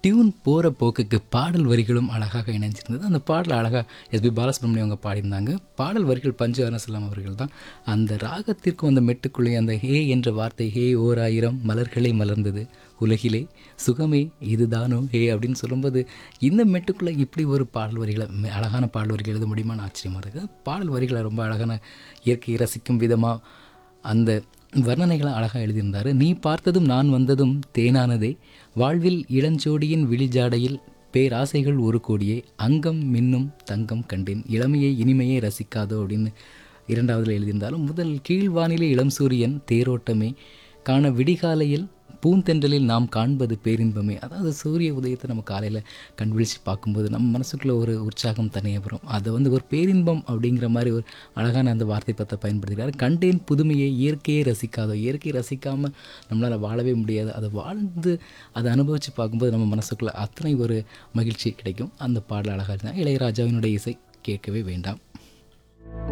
tune போகிற போக்குக்கு பாடல் வரிகளும் அழகாக இணைஞ்சிருந்தது அந்த பாடல் அழகாக எஸ்பி பாலசுப்ரமணியம் அவங்க பாடியிருந்தாங்க பாடல் வரிகள் பஞ்சு அருணசலாம் அவர்கள் தான் அந்த ராகத்திற்கும் அந்த மெட்டுக்குள்ளே அந்த ஹே என்ற வார்த்தை ஹே ஓர் ஆயிரம் மலர்களே மலர்ந்தது உலகிலே சுகமே இதுதானோ ஹே அப்படின்னு சொல்லும்போது இந்த மெட்டுக்குள்ளே இப்படி ஒரு பாடல் வரிகளை மெ- அழகான பாடல் வரிகள் எழுத முடியுமான்னு ஆச்சரியமாக இருக்குது பாடல் வரிகளை ரொம்ப அழகான இயற்கையை ரசிக்கும் விதமாக அந்த வர்ணனைகளை அழகாக எழுதியிருந்தார் நீ பார்த்ததும் நான் வந்ததும் தேனானதே வாழ்வில் இளஞ்சோடியின் விழிஜாடையில் பேராசைகள் ஒரு கோடியே அங்கம் மின்னும் தங்கம் கண்டேன் இளமையை இனிமையை ரசிக்காதோ அப்படின்னு இரண்டாவதுல எழுதியிருந்தாலும் முதல் கீழ்வானிலே இளம் சூரியன் தேரோட்டமே காண விடிகாலையில் பூந்தென்றலில் நாம் காண்பது பேரின்பமே அதாவது சூரிய உதயத்தை நம்ம காலையில் கண் விழிச்சு பார்க்கும்போது நம்ம மனசுக்குள்ள ஒரு உற்சாகம் தனியாக வரும் அதை வந்து ஒரு பேரின்பம் அப்படிங்கிற மாதிரி ஒரு அழகான அந்த வார்த்தை பற்றி பயன்படுத்துகிறார் கண்டேன் புதுமையை இயற்கையை ரசிக்காதோ இயற்கையை ரசிக்காமல் நம்மளால் வாழவே முடியாது அதை வாழ்ந்து அதை அனுபவித்து பார்க்கும்போது நம்ம மனசுக்குள்ள அத்தனை ஒரு மகிழ்ச்சி கிடைக்கும் அந்த பாடல் அழகாக இருந்தால் இளையராஜாவினுடைய இசை கேட்கவே வேண்டாம்